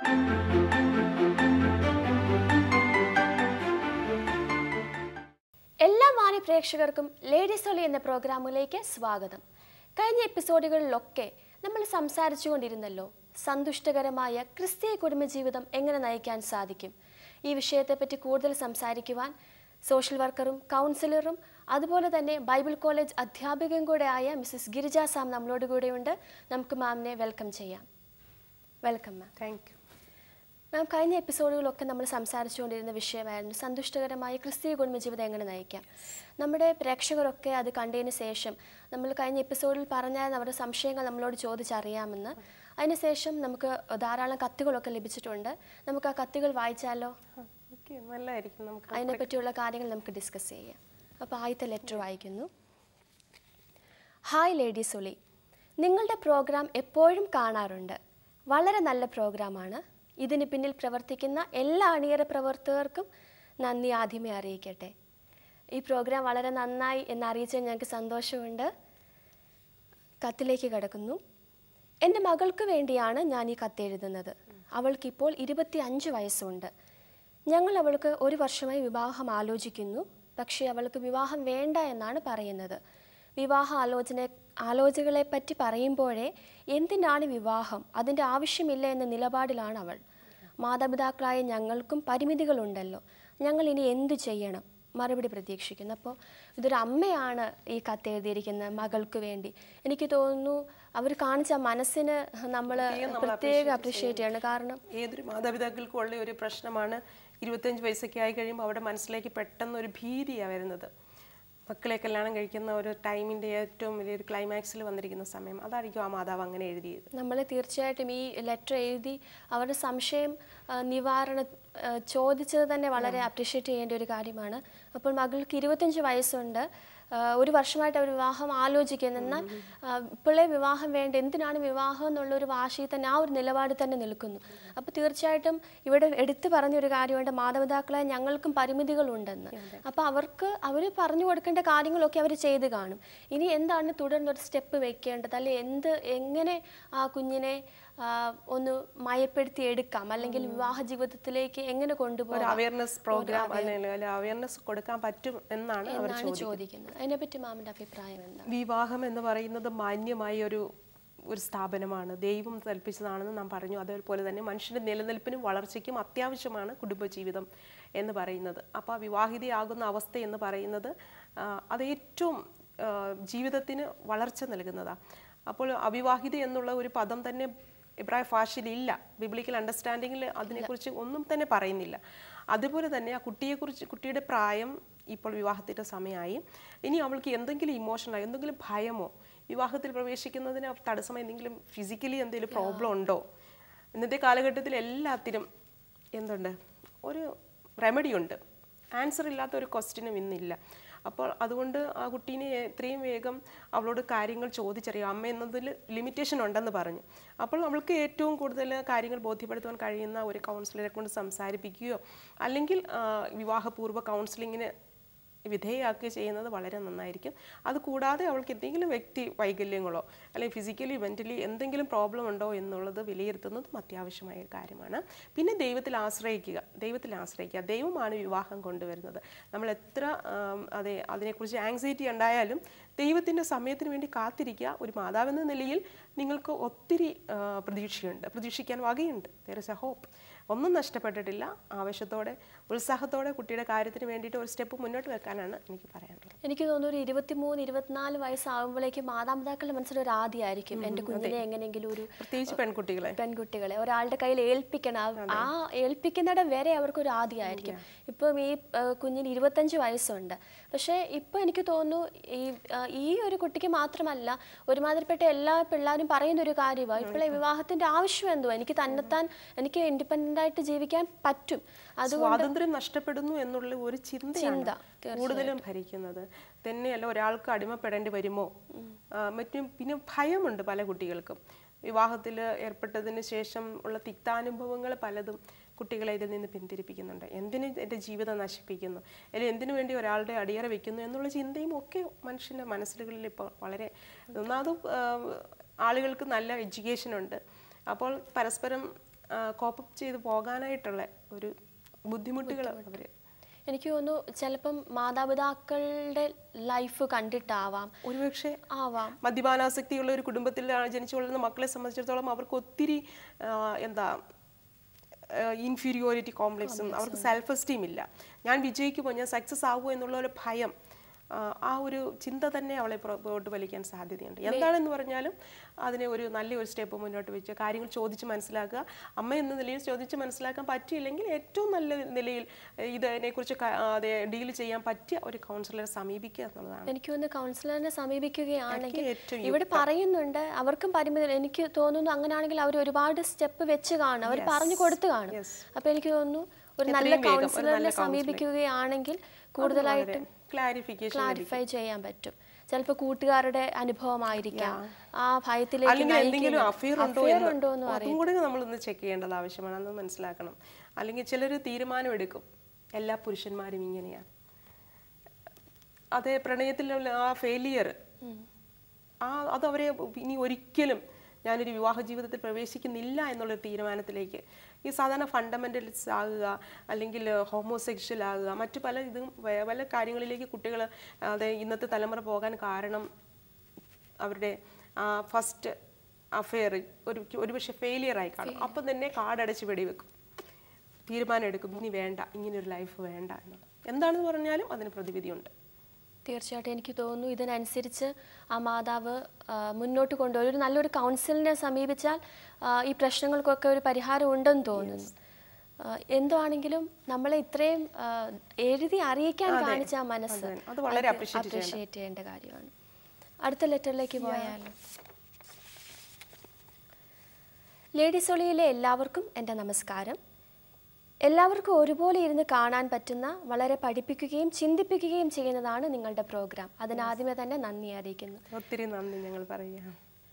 എല്ലാ മാന്യ പ്രേക്ഷകർക്കും ലേഡീസ് ഒളി എന്ന പ്രോഗ്രാമിലേക്ക് സ്വാഗതം കഴിഞ്ഞ എപ്പിസോഡുകളിലൊക്കെ നമ്മൾ സംസാരിച്ചുകൊണ്ടിരുന്നല്ലോ സന്തുഷ്ടകരമായ ക്രിസ്തീയ കുടുംബജീവിതം എങ്ങനെ നയിക്കാൻ സാധിക്കും ഈ വിഷയത്തെപ്പറ്റി കൂടുതൽ സംസാരിക്കുവാൻ സോഷ്യൽ വർക്കറും കൗൺസിലറും അതുപോലെ തന്നെ ബൈബിൾ കോളേജ് അധ്യാപികയും കൂടെ ആയ മിസ്സസ് ഗിരിജ സാം നമ്മളോട് കൂടെയുണ്ട് നമുക്ക് മാമിനെ വെൽക്കം ചെയ്യാം welcome ma'am thank you ma'am കഴിഞ്ഞ എപ്പിസോഡുകളൊക്കെ നമ്മൾ സംസാരിച്ചുകൊണ്ടിരുന്ന വിഷയമായിരുന്നു സന്തുഷ്ടകരമായ ക്രിസ്തീയ കുടുംബജീവിതം എങ്ങനെ നയിക്കാം നമ്മുടെ പ്രേക്ഷകരൊക്കെ അത് കണ്ടതിന് ശേഷം നമ്മൾ കഴിഞ്ഞ എപ്പിസോഡിൽ പറഞ്ഞാൽ അവരുടെ സംശയങ്ങൾ നമ്മളോട് ചോദിച്ചറിയാമെന്ന് അതിനുശേഷം നമുക്ക് ധാരാളം കത്തുകളൊക്കെ ലഭിച്ചിട്ടുണ്ട് നമുക്ക് ആ കത്തുകൾ വായിച്ചാലോ ഓക്കെ നല്ലതായിരിക്കും നമുക്ക് അതിനെപ്പറ്റിയുള്ള കാര്യങ്ങൾ നമുക്ക് ഡിസ്കസ് ചെയ്യാം അപ്പോൾ ആദ്യത്തെ ലെറ്റർ വായിക്കുന്നു ഹായ് ലേഡി സുളി നിങ്ങളുടെ പ്രോഗ്രാം എപ്പോഴും കാണാറുണ്ട് വളരെ നല്ല പ്രോഗ്രാമാണ് ഇതിന് പിന്നിൽ പ്രവർത്തിക്കുന്ന എല്ലാ അണിയറ പ്രവർത്തകർക്കും നന്ദി ആദ്യമേ അറിയിക്കട്ടെ ഈ പ്രോഗ്രാം വളരെ നന്നായി എന്നറിയിച്ചതിൽ ഞങ്ങൾക്ക് സന്തോഷമുണ്ട് കത്തിലേക്ക് കിടക്കുന്നു എൻ്റെ മകൾക്ക് വേണ്ടിയാണ് ഞാൻ ഈ കത്തെഴുതുന്നത് അവൾക്കിപ്പോൾ ഇരുപത്തി അഞ്ച് വയസ്സുണ്ട് ഞങ്ങൾ അവൾക്ക് ഒരു വർഷമായി വിവാഹം ആലോചിക്കുന്നു പക്ഷേ അവൾക്ക് വിവാഹം വേണ്ട എന്നാണ് പറയുന്നത് വിവാഹ ആലോചന ആലോചനകളെപ്പറ്റി പറയുമ്പോഴേ എന്തിനാണ് വിവാഹം അതിൻ്റെ ആവശ്യമില്ല എന്ന നിലപാടിലാണ് അവൾ മാതാപിതാക്കളായ ഞങ്ങൾക്കും പരിമിതികളുണ്ടല്ലോ ഞങ്ങൾ ഇനി എന്തു ചെയ്യണം മറുപടി പ്രതീക്ഷിക്കുന്നു അപ്പോൾ ഇതൊരു അമ്മയാണ് ഈ കത്ത് എഴുതിയിരിക്കുന്നത് മകൾക്ക് വേണ്ടി എനിക്ക് തോന്നുന്നു അവർ കാണിച്ച മനസ്സിന് നമ്മൾ പ്രത്യേകം നമ്മൾ പ്രത്യേകം അപ്രീഷിയേറ്റ് ചെയ്യണം കാരണം ഏതൊരു മാതാപിതാക്കൾക്കും ഉള്ള ഒരു പ്രശ്നമാണ് ഇരുപത്തഞ്ച് വയസ്സൊക്കെ ആയി കഴിയുമ്പോൾ അവരുടെ മനസ്സിലേക്ക് പെട്ടെന്ന് ഒരു ഭീതിയാണ് വരുന്നത് മക്കളെ കല്യാണം കഴിക്കുന്ന ഒരു ടൈമിൻ്റെ ഏറ്റവും വലിയൊരു ക്ലൈമാക്സിൽ വന്നിരിക്കുന്ന സമയം അതായിരിക്കും ആ മാതാവ് അങ്ങനെ എഴുതിയത് നമ്മൾ തീർച്ചയായിട്ടും ഈ ലെറ്റർ എഴുതി അവരുടെ സംശയം ആ, നിവാരണ ആ, ചോദിച്ചത് തന്നെ വളരെ അപ്രീഷിയേറ്റ് ചെയ്യേണ്ട ഒരു കാര്യമാണ് അപ്പോൾ മകൾക്ക് ഇരുപത്തഞ്ച് വയസ്സുണ്ട് ആ, ഒരു വർഷമായിട്ട് അവർ വിവാഹം ആലോചിക്കുന്നു എന്നാൽ ആ, ഇപ്പോഴേ വിവാഹം വേണ്ട എന്തിനാണ് വിവാഹം എന്നുള്ള ഒരു വാശിയിൽ തന്നെ ആ ഒരു നിലപാടിൽ തന്നെ നിൽക്കുന്നു അപ്പോൾ തീർച്ചയായിട്ടും ഇവിടെ എടുത്തു പറഞ്ഞൊരു കാര്യമുണ്ട് മാതാപിതാക്കളെ ഞങ്ങൾക്കും പരിമിതികളുണ്ടെന്ന് അപ്പോൾ അവർക്ക് അവർ പറഞ്ഞു കൊടുക്കേണ്ട കാര്യങ്ങളൊക്കെ അവർ ചെയ്ത് കാണും ഇനി എന്താണ് തുടർന്നൊരു സ്റ്റെപ്പ് വെക്കേണ്ടത് അല്ലെ എന്ത് എങ്ങനെ ആ കുഞ്ഞിനെ ആ, ഒന്ന് മയപ്പെടുത്തി എടുക്കാം അല്ലെങ്കിൽ വിവാഹ ജീവിതത്തിലേക്ക് എങ്ങനെ ഒരു കൊണ്ടുപോകാം അവയർനെസ് പ്രോഗ്രാം അല്ലെങ്കിൽ അവയർനെസ് കൊടുക്കാൻ പറ്റും എന്നാണ് അവർ എന്നാണ് ചോദിക്കുന്നത് അതിനെപ്പറ്റി മാമിന്റെ അഭിപ്രായം എന്താണ് വിവാഹം എന്ന് പറയുന്നത് മാന്യമായ ഒരു ഒരു സ്ഥാപനമാണ് ദൈവം കൽപ്പിച്ചതാണെന്ന് നാം പറഞ്ഞു അതേപോലെ തന്നെ മനുഷ്യന്റെ നിലനിൽപ്പിനും വളർച്ചയ്ക്കും അത്യാവശ്യമാണ് കുടുംബജീവിതം എന്ന് പറയുന്നത് അപ്പോൾ ആ വിവാഹിതയാകുന്ന അവസ്ഥ എന്ന് പറയുന്നത് ആ, അത് ഏറ്റവും ആ, ജീവിതത്തിന് വളർച്ച നൽകുന്നതാണ് അപ്പോൾ അവിവാഹിത എന്നുള്ള ഒരു പദം തന്നെ ഇബ്രാഹിം ഭാഷയിലില്ല ബിബ്ലിക്കൽ അണ്ടർസ്റ്റാൻഡിങ്ങിൽ അതിനെക്കുറിച്ച് ഒന്നും തന്നെ പറയുന്നില്ല അതുപോലെ തന്നെ ആ കുട്ടിയെക്കുറിച്ച് കുട്ടിയുടെ പ്രായം ഇപ്പോൾ വിവാഹത്തിൻ്റെ സമയമായി ഇനി അവൾക്ക് എന്തെങ്കിലും ഇമോഷണൽ എന്തെങ്കിലും ഭയമോ വിവാഹത്തിൽ പ്രവേശിക്കുന്നതിന് തടസ്സം എന്തെങ്കിലും ഫിസിക്കലി എന്തെങ്കിലും പ്രോബ്ലം ഉണ്ടോ ഇന്നത്തെ കാലഘട്ടത്തിൽ എല്ലാത്തിനും എന്തുണ്ട് ഒരു റെമഡി ഉണ്ട് ആൻസർ ഇല്ലാത്ത ഒരു ക്വസ്റ്റ്യനും ഇന്നില്ല അപ്പോൾ അതുകൊണ്ട് ആ കുട്ടീനെ എത്രയും വേഗം അവളോട് കാര്യങ്ങൾ ചോദിച്ചറിയാം അമ്മ എന്നതിൽ ലിമിറ്റേഷൻ ഉണ്ടെന്ന് പറഞ്ഞു അപ്പോൾ അവൾക്ക് ഏറ്റവും കൂടുതൽ കാര്യങ്ങൾ ബോധ്യപ്പെടുത്തുവാൻ കഴിയുന്ന ഒരു കൗൺസിലറെ കൊണ്ട് സംസാരിപ്പിക്കുകയോ അല്ലെങ്കിൽ ആ, വിവാഹപൂർവ്വ കൗൺസിലിങ്ങിന് വിധേയമാക്കുകയോ ചെയ്യുന്നത് വളരെ നന്നായിരിക്കും അത് കൂടാതെ അവൾക്ക് എന്തെങ്കിലും വ്യക്തി വൈകല്യങ്ങളോ അല്ലെങ്കിൽ ഫിസിക്കലി മെൻ്റലി എന്തെങ്കിലും പ്രോബ്ലം ഉണ്ടോ എന്നുള്ളത് വിലയിരുത്തുന്നതും അത്യാവശ്യമായ ഒരു കാര്യമാണ് പിന്നെ ദൈവത്തിൽ ആശ്രയിക്കുക ദൈവത്തിൽ ആശ്രയിക്കുക ദൈവമാണ് വിവാഹം കൊണ്ടുവരുന്നത് നമ്മൾ എത്ര ആം, അതെ അതിനെക്കുറിച്ച് ആങ്സൈറ്റി ഉണ്ടായാലും ദൈവത്തിൻ്റെ സമയത്തിന് വേണ്ടി കാത്തിരിക്കുക ഒരു മാതാവെന്ന നിലയിൽ നിങ്ങൾക്ക് ഒത്തിരി ആ, പ്രതീക്ഷയുണ്ട് പ്രതീക്ഷിക്കാൻ വകയുണ്ട് ദർ ഇസ് എ ഹോപ്പ് ഒന്നും നഷ്ടപ്പെട്ടിട്ടില്ല ആവേശത്തോടെ ഉത്സാഹത്തോടെ കുട്ടിയുടെ കാര്യത്തിന് വേണ്ടിയിട്ട് ഒരു സ്റ്റെപ്പ് മുന്നോട്ട് വെക്കാനാണ് എനിക്ക് പറയാനുള്ളത് എനിക്ക് തോന്നുന്നു ഒരു ഇരുപത്തിമൂന്ന് ഇരുപത്തിനാല് വയസ്സാകുമ്പോഴേക്കും മാതാപിതാക്കളുടെ മനസ്സിലൊരു ആദ്യമായിരിക്കും എൻ്റെ കുഞ്ഞിനെ എങ്ങനെയെങ്കിലും ഒരു പ്രത്യേകിച്ച് പെൺകുട്ടികളെ പെൺകുട്ടികളെ ഒരാളുടെ കയ്യിൽ ഏൽപ്പിക്കണം ആ- ആ ഏൽപ്പിക്കുന്നിടം വരെ അവർക്കൊരു ആദ്യമായിരിക്കും ഇപ്പം ഈ ആ, കുഞ്ഞിന് ഇരുപത്തഞ്ച് വയസ്സുണ്ട് പക്ഷേ ഇപ്പം എനിക്ക് തോന്നുന്നു ഈ ആ, ഈ ഒരു കുട്ടിക്ക് മാത്രമല്ല ഒരുമാതിരിപ്പെട്ട എല്ലാ പിള്ളേരും പറയുന്ന ഒരു കാര്യമാണ് ഇപ്പോഴേ വിവാഹത്തിന്റെ ആവശ്യം എന്തുവാ എനിക്ക് തന്നെത്താൻ എനിക്ക് ഇൻഡിപെൻഡന്റ് ആയിട്ട് ജീവിക്കാൻ പറ്റും അത് സ്വാതന്ത്ര്യം നഷ്ടപ്പെടുന്നു എന്നുള്ള ഒരു ചിന്തയാണ് ചിന്ത, കൂടുതലും ഭരിക്കുന്നത് തന്നെയല്ല ഒരാൾക്ക് അടിമപ്പെടേണ്ടി വരുമോ ആ, മറ്റും പിന്നെ ഭയമുണ്ട് പല കുട്ടികൾക്കും വിവാഹത്തിൽ ഏർപ്പെട്ടതിന് ശേഷം ഉള്ള തിക്താനുഭവങ്ങൾ പലതും കുട്ടികളെ ഇതിൽ നിന്ന് പിന്തിരിപ്പിക്കുന്നുണ്ട് എന്തിന് എൻ്റെ ജീവിതം നശിപ്പിക്കുന്നു അല്ലെങ്കിൽ എന്തിനു വേണ്ടി ഒരാളുടെ അടിയറ വെക്കുന്നു എന്നുള്ള ചിന്തയും ഒക്കെ മനുഷ്യൻ്റെ മനസ്സിലുകളിൽ ഇപ്പോൾ വളരെ ഒന്നാമത് ആളുകൾക്ക് നല്ല എഡ്യൂക്കേഷൻ ഉണ്ട് അപ്പോൾ പരസ്പരം കോപ്പപ്പ് ചെയ്ത് പോകാനായിട്ടുള്ള ഒരു ബുദ്ധിമുട്ടുകൾ അവർ എനിക്ക് തോന്നുന്നു ചിലപ്പം മാതാപിതാക്കളുടെ ലൈഫ് കണ്ടിട്ടാവാം ഒരുപക്ഷെ ആവാം മദ്യപാനാസക്തിയുള്ള ഒരു കുടുംബത്തിൽ ജനിച്ചു വളരുന്ന മക്കളെ സംബന്ധിച്ചിടത്തോളം അവർക്ക് ഒത്തിരി ആ, എന്താ ഇൻഫീരിയോറിറ്റി കോംപ്ലക്സും അവർക്ക് സെൽഫ് എസ്റ്റീം ഇല്ല ഞാൻ വിജയിക്കുമോ ഞാൻ സക്സസ് ആകുമോ എന്നുള്ള ഒരു ഭയം ആ, ആ ഒരു ചിന്ത തന്നെ അവളെ പുറകോട്ട് വലിക്കാൻ സാധ്യതയുണ്ട് എന്താണെന്ന് പറഞ്ഞാലും അതിനെ ഒരു നല്ലൊരു സ്റ്റെപ്പ് മുന്നോട്ട് വെച്ച് കാര്യങ്ങൾ ചോദിച്ച് മനസ്സിലാക്കുക അമ്മ എന്ന നിലയിൽ ചോദിച്ച് മനസ്സിലാക്കാൻ പറ്റിയില്ലെങ്കിൽ ഏറ്റവും നല്ല നിലയിൽ ഇതിനെക്കുറിച്ച് ക- ആ, അതെ ഡീൽ ചെയ്യാൻ പറ്റിയ ഒരു കൗൺസിലറെ സമീപിക്കുക എന്നുള്ളതാണ് എനിക്ക് തോന്നുന്നു കൗൺസിലറിനെ സമീപിക്കുകയാണെങ്കിൽ ഏറ്റവും ഇവിടെ പറയുന്നുണ്ട് അവർക്കും പരിമിതി എനിക്ക് തോന്നുന്നു അങ്ങനെയാണെങ്കിൽ അവർ ഒരുപാട് സ്റ്റെപ്പ് വെച്ച് കാണും അവർ പറഞ്ഞു കൊടുത്തു കാണും Yes. അപ്പൊ എനിക്ക് തോന്നുന്നു ഒരു നല്ല എത്രയും വേഗം ഒരു കൗൺസിലറിനെ നല്ല സമീപിക്കുകയാണെങ്കിൽ കൂടുതലായിട്ടും ക്ലാരിഫിക്കേഷൻ ക്ലാരിഫൈ ചെയ്യാൻ പറ്റും ചിലപ്പോൾ കൂട്ടുകാരുടെ അനുഭവമായിരിക്കാം ആ ഭയത്തിലേക്ക് അല്ലെങ്കിൽ എന്തെങ്കിലും നയിക്കുന്ന- അഫിയർ ഉണ്ടോ affair എന്ന് ഉണ്ടോ എന്ന് അതും കൂടെ നമ്മളൊന്ന് ചെക്ക് ചെയ്യേണ്ടത് ആവശ്യമാണ് അന്ന് മനസ്സിലാക്കണം അല്ലെങ്കിൽ ചിലർ തീരുമാനമെടുക്കും എല്ലാ പുരുഷന്മാരും ഇങ്ങനെയാണ് അതേ പ്രണയത്തിലുള്ള ആ ഫെയിലിയർ ആ അത് അവരെ ഇനി ഒരിക്കലും ഞാനൊരു വിവാഹ ജീവിതത്തിൽ പ്രവേശിക്കുന്നില്ല എന്നുള്ളൊരു തീരുമാനത്തിലേക്ക് ഈ സാധാരണ ഫണ്ടമെന്റലിസ്റ്റ് ആകുക അല്ലെങ്കിൽ ഹോമോസെക്ഷൽ ആകുക മറ്റു പല ഇതും വേ- പല കാര്യങ്ങളിലേക്ക് കുട്ടികൾ അതെ ഇന്നത്തെ തലമുറ പോകാൻ കാരണം അവരുടെ ഫസ്റ്റ് അഫെയർ ഒരു ഒരുപക്ഷെ ഫെയിലിയർ ആയി കാണും അപ്പം തന്നെ കാടടച്ച് വെടിവെക്കും തീരുമാനം എടുക്കും ഇനി വേണ്ട ഇങ്ങനെ ഒരു ലൈഫ് വേണ്ട എന്നുള്ളത് എന്താണെന്ന് പറഞ്ഞാലും അതിന് പ്രതിവിധിയുണ്ട് തീർച്ചയായിട്ടും എനിക്ക് തോന്നുന്നു ഇതിനനുസരിച്ച് ആ മാതാവ് ആ, മുന്നോട്ട് കൊണ്ടുപോയി ഒരു നല്ലൊരു കൗൺസിലിനെ സമീപിച്ചാൽ ആ, ഈ പ്രശ്നങ്ങൾക്കൊക്കെ ഒരു പരിഹാരം ഉണ്ടെന്ന് തോന്നുന്നു ആ, എന്തുവാണെങ്കിലും നമ്മളെ ഇത്രയും ആ, എഴുതി അറിയിക്കാൻ കാണിച്ച ആ മനസ്സ് അതെ. അത് വളരെ appreciate അപ്രീഷിയേറ്റ് ചെയ്യേണ്ട കാര്യമാണ് അടുത്ത ലെറ്ററിലേക്ക് പോയാലോ ലേഡീസ് ഒളിയിലെ എല്ലാവർക്കും എൻ്റെ നമസ്കാരം എല്ലാവർക്കും ഒരുപോലെ ഇരുന്ന് കാണാൻ പറ്റുന്ന വളരെ പഠിപ്പിക്കുകയും ചിന്തിപ്പിക്കുകയും ചെയ്യുന്നതാണ് നിങ്ങളുടെ പ്രോഗ്രാം അതിനാദ്യമേ തന്നെ നന്ദി അറിയിക്കുന്നു ഒത്തിരി നന്ദി ഞങ്ങൾ പറയാം